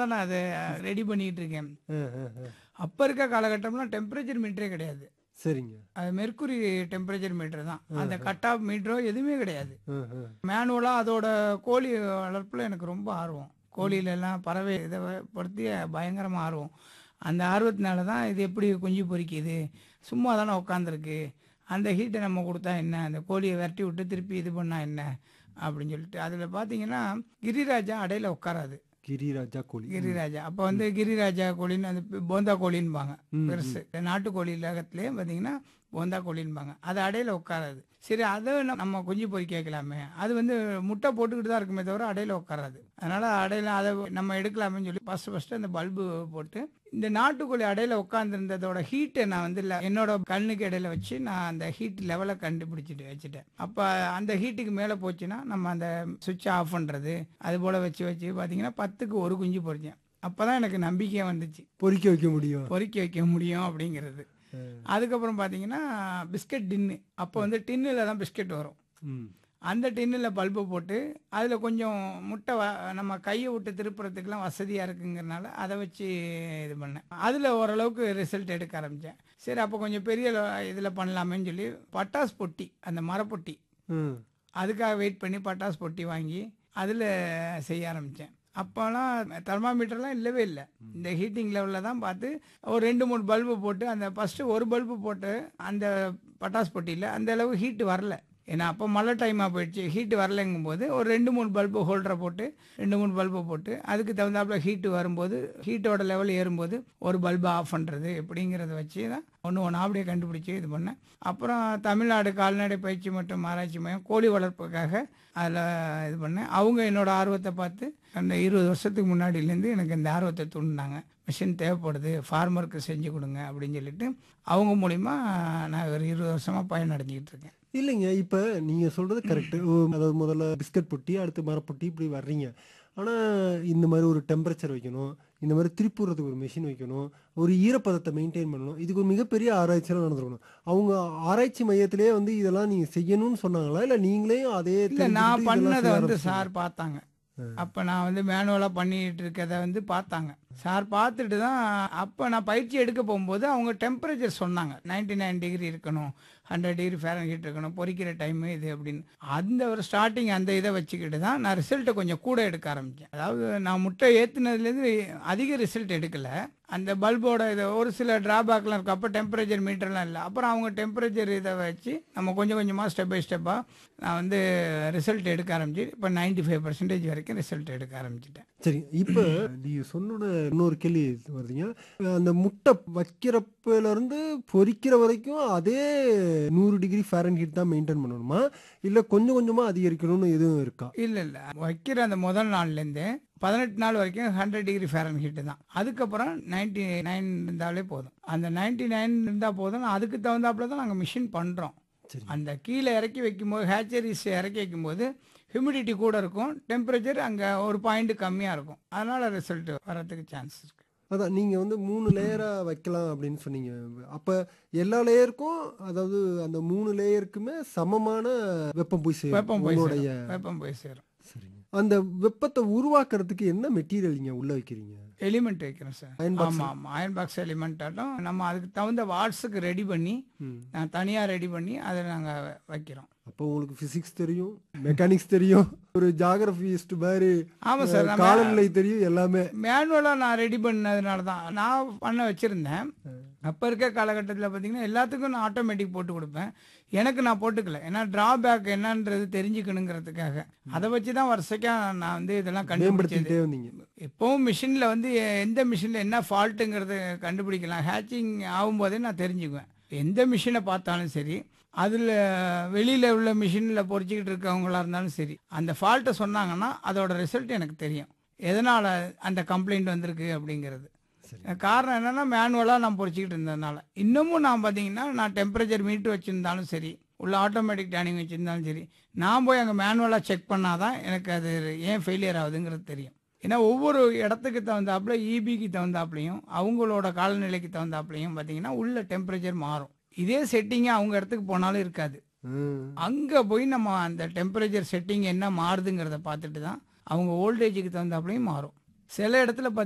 தான் நான் அதை ரெடி பண்ணிட்டு இருக்கேன் ஆ, ஆ, ஆ. அப்போ இருக்க காலகட்டம்லாம் டெம்பரேச்சர் மீட்டரே கிடையாது சரிங்க அது மெர்க்குரி டெம்பரேச்சர் மீட்டர் தான் அந்த கட் ஆஃப் மீட்டரோ எதுவுமே கிடையாது ஆ, ஆ. மேனுவலாக அதோட கோழி வளர்ப்பில் எனக்கு ரொம்ப ஆர்வம் கோழியில எல்லாம் பறவை இதை படுத்தி பயங்கரமாக ஆர்வம் அந்த ஆர்வத்தினால தான் இது எப்படி குஞ்சு பொரிக்குது சும்மா தானே உட்காந்துருக்கு அந்த ஹீட்டை நம்ம கொடுத்தா என்ன அந்த கோழியை விரட்டி விட்டு திருப்பி இது பண்ணால் என்ன அப்படின்னு சொல்லிட்டு அதில் பார்த்தீங்கன்னா கிரிராஜா அடையில உட்காராது கிரிராஜா கோழி கிரிராஜா அப்போ வந்து கிரிராஜா கோழின்னு அந்த பி- போந்தா கோழின்பாங்க பெருசு நாட்டுக்கோழி உலகத்திலே பார்த்தீங்கன்னா போந்தா கோழின்பாங்க அது அடையில உட்காராது சரி அதை நம்ம- நம்ம குஞ்சு பொறிக்க வைக்கலாமே அது வந்து முட்டை போட்டுக்கிட்டு தான் இருக்குமே தவிர அடையில உட்காராது அதனால அடையில அதை நம்ம எடுக்கலாமேன்னு சொல்லி ஃபர்ஸ்ட் ஃபர்ஸ்ட் அந்த பல்பு போட்டு இந்த நாட்டுக்கோழி அடையில உட்காந்துருந்ததோட ஹீட்டை நான் வந்து இல்ல- என்னோட கண்ணுக்கு இடையில வச்சு நான் அந்த ஹீட் லெவலை கண்டுபிடிச்சிட்டு வச்சுட்டேன் அப்போ அந்த ஹீட்டுக்கு மேலே போச்சுன்னா நம்ம அந்த சுவிட்சை ஆஃப் பண்ணுறது அது போல் வச்சு வச்சு பார்த்தீங்கன்னா பத்துக்கு ஒரு குஞ்சு பொறிச்சேன் அப்போ தான் எனக்கு நம்பிக்கையே வந்துச்சு பொறிக்க வைக்க முடியும் பொறிக்க வைக்க முடியும் அப்படிங்கிறது அதுக்கப்புறம் பார்த்தீங்கன்னா பிஸ்கட் டின்னு அப்போ வந்து டின்னில் தான் பிஸ்கட் வரும் ம் அந்த டின்னில் பல்பு போட்டு அதில் கொஞ்சம் முட்டை வ நம்ம கையை விட்டு திருப்புறதுக்கெலாம் வசதியாக இருக்குங்கிறனால அதை வச்சு இது பண்ணேன் அதில் ஓரளவுக்கு ரிசல்ட் எடுக்க ஆரம்பித்தேன் சரி அப்போ கொஞ்சம் பெரிய இதில் பண்ணலாமேன்னு சொல்லி பட்டாஸ் பொட்டி அந்த மரப்பொட்டி ம் அதுக்காக வெயிட் பண்ணி பட்டாஸ் பொட்டி வாங்கி அதில் செய்ய ஆரம்பித்தேன் அப்போலாம் தெர்மாமீட்டர்லாம் இல்லவே இல்லை இந்த ஹீட்டிங் லெவலில் தான் பார்த்து ஒரு ரெண்டு மூணு பல்பு போட்டு அந்த ஃபஸ்ட்டு ஒரு பல்பு போட்டு அந்த பட்டாஸ் பொட்டியில் அந்த அளவு ஹீட் வரல ஏன்னா அப்போ மழை டைமாக போயிடுச்சு ஹீட் வரலைங்கும் போது ஒரு ரெண்டு மூணு பல்பு ஹோல்டரை போட்டு ரெண்டு மூணு பல்பு போட்டு அதுக்கு தகுந்தாப்புல ஹீட்டு வரும்போது ஹீட்டோட லெவல் ஏறும்போது ஒரு பல்பை ஆஃப் பண்ணுறது எப்படிங்கிறத வச்சு தான் ஒன்று ஒன்று அப்படியே கண்டுபிடிச்சி இது பண்ணேன் அப்புறம் தமிழ்நாடு கால்நடை பயிற்சி மற்றும் ஆராய்ச்சி மையம் கோழி வளர்ப்புக்காக அதில் இது பண்ணேன் அவங்க என்னோட ஆர்வத்தை பார்த்து அந்த இருபது வருஷத்துக்கு முன்னாடியிலேருந்து எனக்கு இந்த ஆர்வத்தை தூண்டினாங்க மிஷின் தேவைப்படுது ஃபார்மருக்கு செஞ்சு கொடுங்க அப்படின்னு சொல்லிட்டு அவங்க மூலிமா நான் ஒரு இருபது வருஷமாக பயனடைஞ்சிக்கிட்டு இருக்கேன் இல்லைங்க இப்போ நீங்கள் சொல்கிறது கரெக்டு அதாவது முதல்ல பிஸ்கட் பொட்டி அடுத்து மரப்பொட்டி இப்படி வர்றீங்க ஆனால் இந்த மாதிரி ஒரு டெம்பரேச்சர் வைக்கணும் இந்த மாதிரி திருப்புறதுக்கு ஒரு மிஷின் வைக்கணும் ஒரு ஈரப்பதத்தை மெயின்டைன் பண்ணணும் இதுக்கு ஒரு மிகப்பெரிய ஆராய்ச்சியெல்லாம் நடந்துருக்கணும் அவங்க ஆராய்ச்சி மையத்திலே வந்து இதெல்லாம் நீங்கள் செய்யணும்னு சொன்னாங்களா இல்லை நீங்களே அதே இல்லை தெரிஞ்சுக்கிட்டு நான் இதெல்லாம் பண்ணதை செய்ய வந்து ஆரம்பிச்சீங்களா? சார் பார்த்தாங்க அப்போ நான் வந்து மேனுவலாக பண்ணிட்டு இருக்கதை வந்து பார்த்தாங்க சார் பார்த்துட்டு தான் அப்போ நான் பயிற்சி எடுக்க போகும்போது அவங்க டெம்பரேச்சர் சொன்னாங்க 99 நைன் டிகிரி இருக்கணும் ஹண்ட்ரட் டிகிரி ஃபேரன் ஹீட் இருக்கணும் பொரிக்கிற டைமு இது அப்படின்னு அந்த ஒரு ஸ்டார்டிங் அந்த இதை வச்சுக்கிட்டு தான் நான் ரிசல்ட்டை கொஞ்சம் கூட எடுக்க ஆரம்பித்தேன் அதாவது நான் முட்டை ஏற்றுனதுலேருந்து அதிக ரிசல்ட் எடுக்கல அந்த பல்போட இது ஒரு சில டிராபேக்லாம் இருக்கும் அப்போ டெம்பரேச்சர் மீட்டர்லாம் இல்லை அப்புறம் அவங்க டெம்பரேச்சர் இதை வச்சு நம்ம கொஞ்சம் கொஞ்சமாக ஸ்டெப் பை ஸ்டெப்பாக நான் வந்து ரிசல்ட் எடுக்க ஆரம்பிச்சு இப்போ 95% ஃபைவ் பர்சன்டேஜ் வரைக்கும் ரிசல்ட் எடுக்க ஆரம்பிச்சிட்டேன் சரி இப்போ நீங்க சொன்னோட இன்னொரு கேள்வி வருதுங்க அந்த முட்டை வைக்கிறப்பல இருந்து பொரிக்கிற வரைக்கும் அதே நூறு டிகிரி ஃபேரன் ஹீட் தான் மெயின்டைன் பண்ணணுமா இல்ல கொஞ்சம் கொஞ்சமா அதிகரிக்கணும்னு எதுவும் இருக்கா இல்லை இல்லை வைக்கிற அந்த முதல் நாள்லேருந்து பதினெட்டு நாள் வரைக்கும் ஹண்ட்ரட் டிகிரி ஃபேரன் ஹீட்டு தான் அதுக்கப்புறம் நைன்டி நைன் இருந்தாலே போதும் அந்த நைன்டி நைன் இருந்தால் போதும் அதுக்கு தகுந்தாப்புல தான் நாங்கள் மிஷின் பண்ணுறோம் சரி அந்த கீழே இறக்கி வைக்கும்போது ஹேச்சரிஸ் இறக்கி வைக்கும்போது ஹியூமிடிட்டி கூட இருக்கும் டெம்பரேச்சர் அங்கே ஒரு பாயிண்ட் கம்மியாக இருக்கும் அதனால் ரிசல்ட் வரதுக்கு சான்ஸ் இருக்குது அதான் நீங்க வந்து மூணு லேயரா வைக்கலாம் அப்படின்னு சொன்னீங்க அப்ப எல்லா லேயருக்கும் அதாவது அந்த மூணு லேயருக்குமே சமமான வெப்பம் போய் சேரும் வெப்பம் போய் உங்களுடைய சேரும் வெப்பம் போய் சேரும் சரிங்க அந்த வெப்பத்தை உருவாக்குறதுக்கு என்ன மெட்டீரியல் நீங்க உள்ள வைக்கிறீங்க எலிமெண்ட் வைக்கிறோம் சார் Iron box. ஆமாம் ஆமாம் அயன் பாக்ஸ் எலிமெண்ட் ஆட்டம் நம்ம அதுக்கு தகுந்த வாட்ஸுக்கு ரெடி பண்ணி ம். நான் தனியாக ரெடி பண்ணி அதை நாங்கள் வைக்கிறோம் அப்போ உங்களுக்கு பிசிக்ஸ் தெரியும் மெக்கானிக்ஸ் தெரியும் ஒரு ஜாகிரபிஸ்ட் மாதிரி ஆமாம் சார் நம்ம காலநிலை தெரியும் எல்லாமே மேனுவலாக நான் ரெடி பண்ணதுனால தான் நான் பண்ண வச்சுருந்தேன் அப்போ இருக்க காலகட்டத்தில் பார்த்தீங்கன்னா எல்லாத்துக்கும் நான் ஆட்டோமேட்டிக் போட்டு கொடுப்பேன் எனக்கு நான் போட்டுக்கல ஏன்னா டிராபேக் என்னன்றது தெரிஞ்சுக்கணுங்கிறதுக்காக அதை வச்சு தான் வருஷக்காக நான் வந்து இதெல்லாம் கண்டுபிடிச்சது மேம்படுத்திக்கிட்டே வந்தீங்க எப்பவும் மிஷினில் வந்து எ- எந்த மிஷினில் என்ன ஃபால்ட்டுங்கிறது கண்டுபிடிக்கலாம் ஹேச்சிங் ஆகும்போதே நான் தெரிஞ்சுக்குவேன் எந்த மிஷினை பார்த்தாலும் சரி அதில் வெளியில் உள்ள மிஷினில் பொறிச்சிக்கிட்டு இருக்கவங்களா இருந்தாலும் சரி அந்த ஃபால்ட்டை சொன்னாங்கன்னா அதோட ரிசல்ட் எனக்கு தெரியும் எதனால் அந்த கம்ப்ளைண்ட் வந்திருக்கு அப்படிங்கிறது காரணம் என்னன்னா மேனுவலாக நான் பொறிச்சிக்கிட்டு இருந்ததுனால இன்னமும் நான் பார்த்தீங்கன்னா நான் டெம்பரேச்சர் மீட்டர் வச்சுருந்தாலும் சரி உள்ள ஆட்டோமேட்டிக் டேனிங் வச்சுருந்தாலும் சரி நான் போய் அங்கே மேனுவலாக செக் பண்ணாதான் எனக்கு அது ஏன் ஃபெயிலியர் ஆகுதுங்கிறது தெரியும் ஏன்னா ஒவ்வொரு இடத்துக்கு தகுந்தாப்புல இபிக்கு தகுந்தாப்புலையும் அவங்களோட காலநிலைக்கு தகுந்தாப்புலையும் பார்த்தீங்கன்னா உள்ள டெம்பரேச்சர் மாறும் இதே செட்டிங்கே அவங்க இடத்துக்கு போனாலும் இருக்காது ம். அங்கே போய் நம்ம அந்த டெம்பரேச்சர் செட்டிங் என்ன மாறுதுங்கிறத பார்த்துட்டு தான் அவங்க ஓல்டேஜுக்கு தகுந்தாப்புலையும் மாறும் சில இடத்துல